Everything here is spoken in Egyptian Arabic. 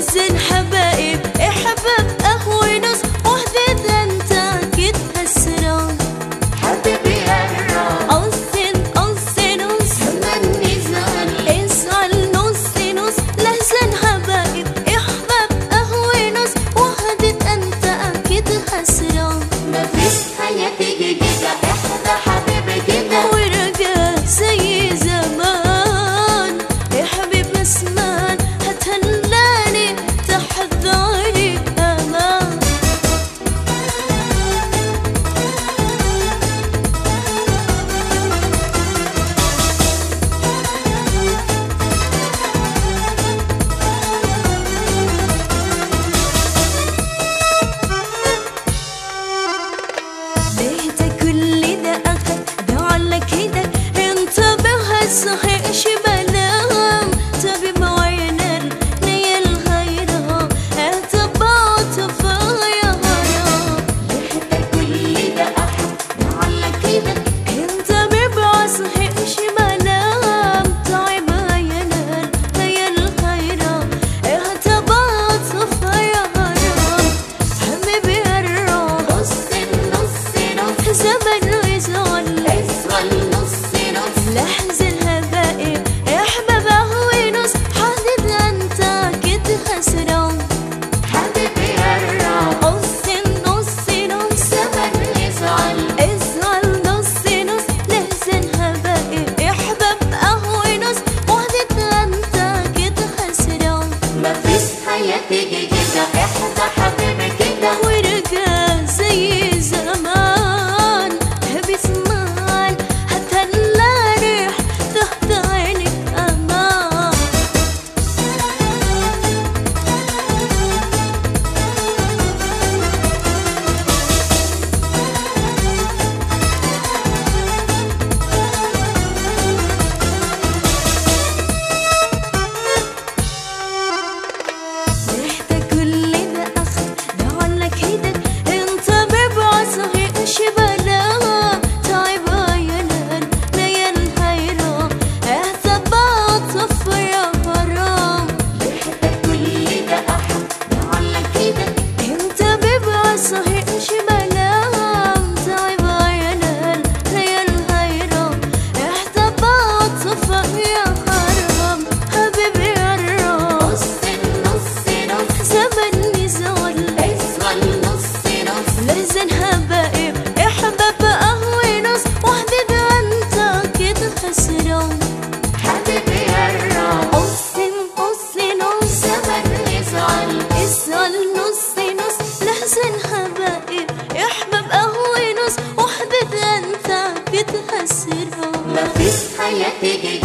لحزن حبايب احباب قهوة نص وحدة انت اكيد هسران حبيبي قرب قصن قص نص مني زعل اسأل نص نص لحزن حبايب احباب قهوة نص وحدة انت اكيد هسران مفيش حياتي جديدة احدى حبيبي كده ورجع زي زمان يا حبيب اسمان هتهلاني تحضري امان ليه كل ده أخد ده على كده انتبه هالصحيح شبلام تبي معينا نيل غيرها اتبعت فيا هرام كل ده احد على كده انت بيبقى صحيح شبلام تعب عينا نيل غيرها اتبعت فيا هرام حبيبي الروح نص نص نص زمن ويزول اسفل نص نص لحظة الهبائي احباب قهوة نص حدد انت كنت خسران حبيبي قرب قص نص نص زمن يزعل ازعل نص نص لحظة الهبائي احباب قهوة نص وحدة انت كنت خسران مفيش حياتي جديدة احدى حبيبي كده ورجع زي زمان بسمال هتهلا ريح تحت عينك امان ريحتك كل ده أخد ده على كده انت بيبقى صحيح شبلا تعب عينان نيل هيرا اعتبعت يا غرام كل ده احد على كده انت بيبقى صحيح شبلا تعب عينان نيل هيرا اعتبعت يا غرام حبيبي الرام نص نص نص زمن نزول اسفل نص نص لحزن حبايب احباب قهوة نص وحدة انت كده خسران حبيبي قرب قص قص نص زمن يزعل اسأل نص نص لحزن حبايب احباب قهوة نص وحدة انت كده خسران مفيش حياتي جديدة